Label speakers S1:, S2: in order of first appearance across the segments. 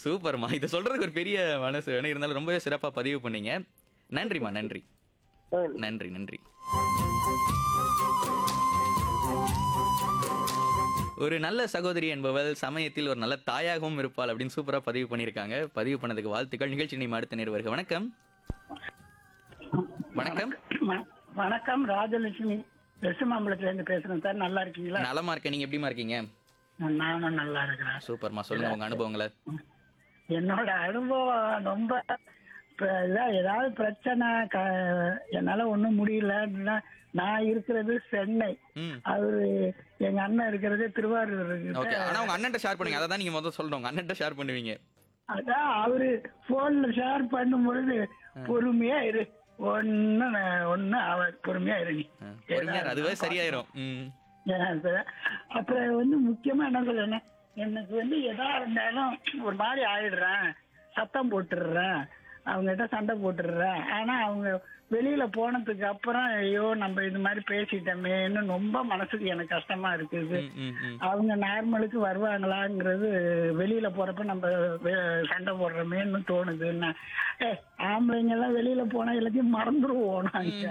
S1: சூப்பர்மா இதை சொல்றதுக்கு ஒரு பெரிய மனசு வேணும் இருந்தாலும் ரொம்பவே சிறப்பா பதிவு பண்ணீங்க நன்றிமா நன்றி
S2: ஆ,
S1: நன்றி நன்றி ஒரு நல்ல சகோதரி என்பவள் சமயத்தில் ஒரு நல்ல தாயாகவும் இருப்பாள் அப்படின்னு சூப்பரா பதிவு பண்ணியிருக்காங்க பதிவு பண்ணதுக்கு வாழ்த்துக்கள் நிகழ்ச்சி நீ அடுத்த நேர் வருக வணக்கம் வணக்கம்
S3: வ- வணக்கம் ராஜலட்சுமி வெசுமாம்பலத்துல இருந்து பேசுறேன் சார் நல்லா இருக்கீங்களா
S1: நலமா இருக்கேன் நீங்க எப்படிமா இருக்கீங்க
S3: நானும் நல்லா இருக்கிறேன்
S1: சூப்பர்மா சொல்லுங்க உங்க அனுபவங்களை
S3: என்னோட அனுபவம் ரொம்ப இப்ப இதா- ஏதாவது பிரச்சனை க- என்னால ஒண்ணும் முடியலன்னா நான் இருக்கிறது சென்னை
S1: ம்
S3: அவரு எங்க அண்ணன் இருக்கிறது திருவாரூர்
S1: ஓகே
S3: கிட்ட.
S1: ஆனா உங்க அண்ணன்ட்ட ஷேர் பண்ணுங்க அதை தான் நீங்க முதல்ல சொல்லணும் உங்க அண்ணன்ட்ட ஷேர் பண்ணுவீங்க
S3: அதான் அவரு போன்ல ஷேர் பண்ணும் பொழுது பொறுமையா இரு ஒன்னு ஒன்னு அவர் பொறுமையா இரு நீ
S1: ஆ, பொறுமையா இரு, அதுவே சரியாயிரும் ம்
S3: ஏன் சார்? அப்புறம் வந்து முக்கியமா என்ன சொல்றேன் எனக்கு வந்து எதா இருந்தாலும் ஒரு மாதிரி ஆயிடுறேன் சத்தம் போட்டுடுறேன் அவங்க கிட்ட சண்டை போட்டுடுறேன் ஆனா அவங்க வெளியில போனதுக்கு அப்புறம் ஐயோ நம்ம இது மாதிரி பேசிட்டோமேன்னு ரொம்ப மனசுக்கு எனக்கு கஷ்டமா இருக்குது
S1: ம், ம், ம்.
S3: அவங்க நார்மலுக்கு வருவாங்களாங்கிறது வெளியில போறப்ப நம்ம வே- சண்டை போடுறோமேன்னு தோணுதுன்னா ஏ ஆம்பளைங்க எல்லாம் வெளியில போனா எல்லாத்தையும் மறந்துருவோம் நாங்க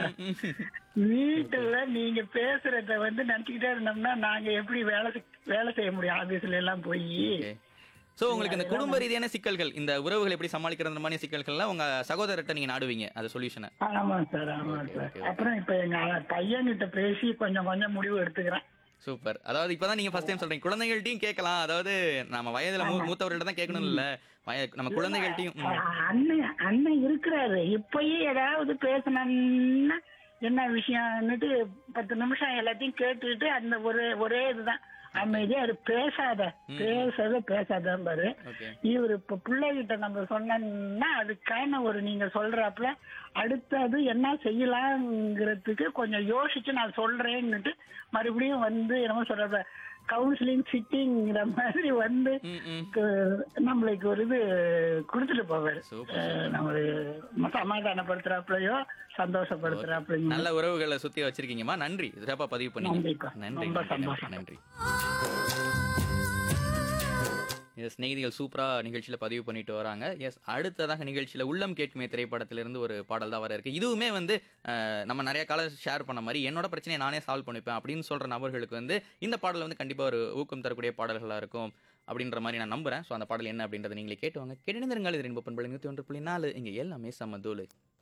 S3: வீட்டுல நீங்க பேசுறத வந்து நினைச்சுக்கிட்டே இருந்தோம்னா நாங்க எப்படி வேலை செய்- வேலை செய்ய முடியும் ஆபீஸ்ல எல்லாம் போய்
S1: ஓகே சோ உங்களுக்கு இந்த குடும்ப ரீதியான சிக்கல்கள் இந்த உறவுகள் எப்படி சமாளிக்கிற மாதிரி சிக்கல்கள்லாம் உங்க சகோதரர்கிட்ட நீங்க நாடுவீங்க அது சொல்யூஷனை
S3: ஆமா சார் ஆமா
S1: Okay,
S3: சார்
S1: okay,
S3: அப்புறம் இப்ப எங்க பையன்கிட்ட பேசி கொஞ்சம் கொஞ்சம் முடிவு எடுத்துக்கிறேன்
S1: சூப்பர் அதாவது இப்பதான் நீங்க ஃபர்ஸ்ட் டைம் சொல்றீங்க குழந்தைகள்ட்டையும் கேட்கலாம் அதாவது நம்ம வயதுல மூ- மூத்தவர்கள்ட்ட தான் கேட்கணும் இல்ல வய- நம்ம குழந்தைகள்ட்டையும் ம்.
S3: அ- அண்ணன் அண்ணன் இருக்கிறாரு இப்பயே ஏதாவது பேசணும்னா என்ன விஷயம்னுட்டு பத்து நிமிஷம் எல்லாத்தையும் கேட்டுட்டு அந்த ஒரே ஒரே இதுதான் அமைதியா இரு பேசாத பேசாத பேசாதான் பாரு
S1: ஓகே
S3: இவர் இப்ப பிள்ளைகிட்ட நம்ம சொன்னோம்னா அதுக்கான ஒரு நீங்க சொல்றாப்புல அடுத்தது என்ன செய்யலாங்கிறதுக்கு கொஞ்சம் யோசிச்சு நான் சொல்றேன்னுட்டு மறுபடியும் வந்து என்னமோ சொல்ற கவுன்சிலிங் சிட்டிங்கிற மாதிரி வந்து
S1: ம், ம்.
S3: கு- நம்மளுக்கு ஒரு இது கொடுத்துட்டு போவாரு
S1: சூப்பர்,
S3: அஹ் நம்ம சமாதானப்படுத்துறாப்புலயோ சந்தோஷப்படுத்துறாப்புலையும்
S1: நல்ல உறவுகளை சுத்தி வச்சிருக்கீங்கம்மா நன்றி சிறப்பா பதிவு பண்ணீங்க
S3: நன்றிப்பா.
S1: நன்றி
S3: ரொம்ப
S1: நன்றி,
S3: சந்தோஷம்.
S1: நன்றி எஸ் ஸ்நேகிதிகள் சூப்பரா நிகழ்ச்சியில பதிவு பண்ணிட்டு வராங்க எஸ் அடுத்ததாக நிகழ்ச்சியில உள்ளம் கேட்குமே திரைப்படத்திலிருந்து ஒரு பாடல் தான் வர இருக்கு இதுவுமே வந்து அஹ், நம்ம நிறைய காலம் ஷேர் பண்ண மாதிரி என்னோட பிரச்சனையை நானே சால்வ் பண்ணிப்பேன் அப்படின்னு சொல்ற நபர்களுக்கு வந்து இந்த பாடல் வந்து கண்டிப்பா ஒரு ஊக்கம் தரக்கூடிய பாடல்களா இருக்கும் அப்படின்ற மாதிரி நான் நம்புறேன் ஸோ அந்த பாடல் என்ன அப்படின்றத நீங்களே கேட்டுவாங்க கேட்டு இது ரெண்டு பண்பு நூற்றி ஒன்று புள்ளி நாலு இங்க எல்லாமே சம தூளு